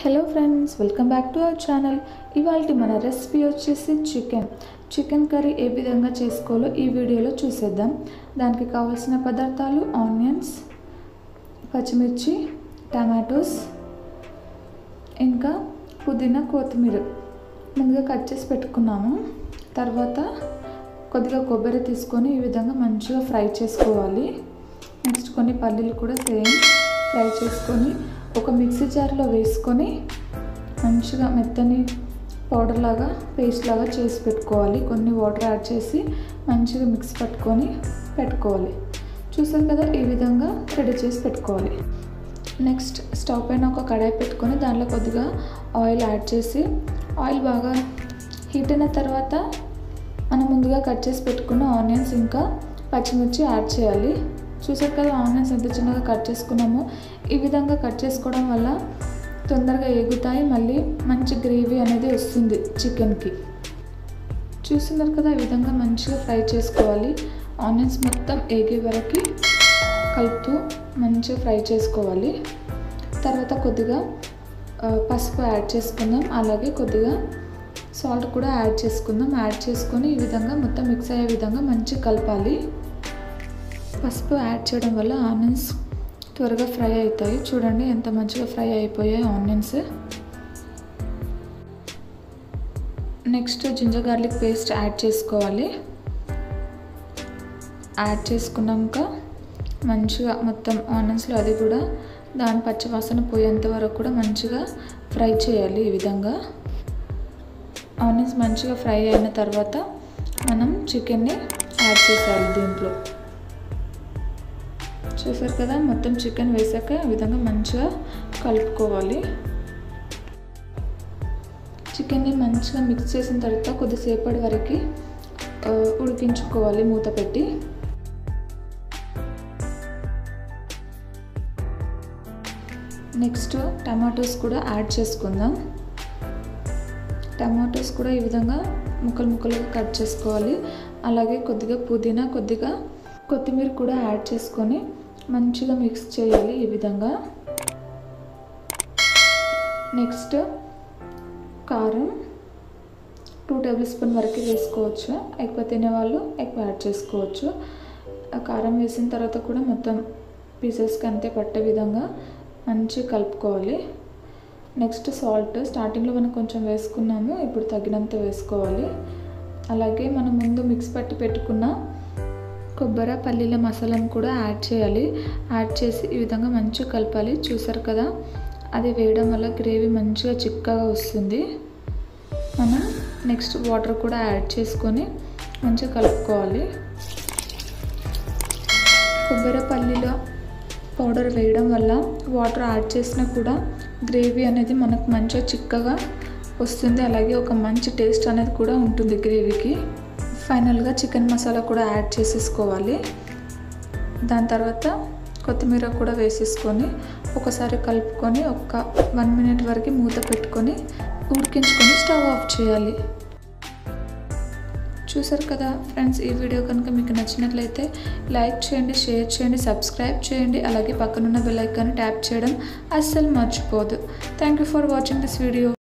hello friends welcome back to our channel ఇవాళ మన recipe వచ్చేసి చికెన్ చికెన్ కర్రీ ఏ విధంగా చేసుకోవాలో ఈ వీడియోలో చూసేద్దాం దానికి కావాల్సిన పదార్థాలు ఆనియన్స్ పచ్చిమిర్చి టమాటోస్ ఇంకా పుదీనా కొత్తిమీర ముందుగా కట్ చేసి పెట్టుకున్నాము తర్వాత కొద్దిగా కొబ్బరి తీసుకొని ఈ విధంగా మంచిగా ఫ్రై చేసుకోవాలి నెక్స్ట్ కొన్ని పల్లీలు కూడా సేమ్ ఫ్రై చేసుకొని ఒక మిక్సీ జార్లో వేసుకొని మంచిగా మెత్తని పౌడర్ లాగా పేస్ట్ లాగా చేసి పెట్టుకోవాలి కొన్ని వాటర్ యాడ్ చేసి మంచిగా మిక్స్ పట్టుకొని పెట్టుకోవాలి చూసాం కదా ఈ విధంగా రెడీ చేసి పెట్టుకోవాలి నెక్స్ట్ స్టవ్ పైన ఒక కడాయి పెట్టుకొని దాంట్లో కొద్దిగా ఆయిల్ యాడ్ చేసి ఆయిల్ బాగా హీట్ అయిన తర్వాత మనం ముందుగా కట్ చేసి పెట్టుకున్న ఆనియన్స్ ఇంకా పచ్చిమిర్చి యాడ్ చేయాలి చూసారు కదా ఆనియన్స్ ఎంత చిన్నగా కట్ చేసుకున్నామో ఈ విధంగా కట్ చేసుకోవడం వల్ల తొందరగా ఎగుతాయి మళ్ళీ మంచి గ్రేవీ అనేది వస్తుంది చికెన్కి చూస్తున్నారు కదా ఈ విధంగా మంచిగా ఫ్రై చేసుకోవాలి ఆనియన్స్ మొత్తం ఏగే వరకు కలుపుతూ మంచిగా ఫ్రై చేసుకోవాలి తర్వాత కొద్దిగా పసుపు యాడ్ చేసుకుందాం అలాగే కొద్దిగా సాల్ట్ కూడా యాడ్ చేసుకుందాం యాడ్ చేసుకొని ఈ విధంగా మొత్తం మిక్స్ అయ్యే విధంగా మంచిగా కలపాలి పసుపు యాడ్ చేయడం వల్ల ఆనియన్స్ త్వరగా ఫ్రై అవుతాయి చూడండి ఎంత మంచిగా ఫ్రై అయిపోయాయి onions next ginger garlic paste add చేసుకోవాలి యాడ్ చేసుకున్నాక మంచిగా మొత్తం ఆనియన్స్లో అది కూడా దాని పచ్చివాసన పోయేంత వరకు కూడా మంచిగా ఫ్రై చేయాలి ఈ విధంగా ఆనియన్స్ మంచిగా ఫ్రై అయిన తర్వాత మనం చికెన్ని యాడ్ చేసేయాలి దీంట్లో చూసారు కదా మొత్తం చికెన్ వేసాక ఈ విధంగా మంచిగా కలుపుకోవాలి చికెన్ని మంచిగా మిక్స్ చేసిన తర్వాత కొద్దిసేపటి వరకు ఉడికించుకోవాలి మూత పెట్టి నెక్స్ట్ టమాటోస్ కూడా యాడ్ చేసుకుందాం టమాటోస్ కూడా ఈ విధంగా ముక్కలు ముక్కలుగా కట్ చేసుకోవాలి అలాగే కొద్దిగా పుదీనా కొద్దిగా కొత్తిమీర కూడా యాడ్ చేసుకొని మంచిగా మిక్స్ చేయాలి ఈ విధంగా నెక్స్ట్ కారం టూ టేబుల్ స్పూన్ వరకు వేసుకోవచ్చు ఎక్కువ తినేవాళ్ళు ఎక్కువ యాడ్ చేసుకోవచ్చు ఆ కారం వేసిన తర్వాత కూడా మొత్తం పీసెస్కి అంతే పట్టే విధంగా మంచిగా కలుపుకోవాలి నెక్స్ట్ సాల్ట్ స్టార్టింగ్లో మనం కొంచెం వేసుకున్నాము ఇప్పుడు తగినంత వేసుకోవాలి అలాగే మనం ముందు మిక్స్ పట్టి పెట్టుకున్న కొబ్బరి పల్లీల మసాలాను కూడా యాడ్ చేయాలి యాడ్ చేసి ఈ విధంగా మంచిగా కలపాలి చూసారు కదా అది వేయడం వల్ల గ్రేవీ మంచిగా చిక్కగా వస్తుంది మనం నెక్స్ట్ వాటర్ కూడా యాడ్ చేసుకొని మంచిగా కలుపుకోవాలి కొబ్బరి పల్లీల పౌడర్ వేయడం వల్ల వాటర్ యాడ్ చేసినా కూడా గ్రేవీ అనేది మనకు మంచిగా చిక్కగా వస్తుంది అలాగే ఒక మంచి టేస్ట్ అనేది కూడా ఉంటుంది గ్రేవీకి ఫైనల్గా చికెన్ మసాలా కూడా యాడ్ చేసేసుకోవాలి దాని తర్వాత కొత్తిమీర కూడా వేసేసుకొని ఒకసారి కలుపుకొని ఒక వన్ మినిట్ వరకు మూత పెట్టుకొని ఉడికించుకొని స్టవ్ ఆఫ్ చేయాలి చూసారు కదా ఫ్రెండ్స్ ఈ వీడియో కనుక మీకు నచ్చినట్లయితే లైక్ చేయండి షేర్ చేయండి సబ్స్క్రైబ్ చేయండి అలాగే పక్కనున్న బెల్ ఐకాన్ని ట్యాప్ చేయడం అస్సలు మర్చిపోదు thank you for watching this video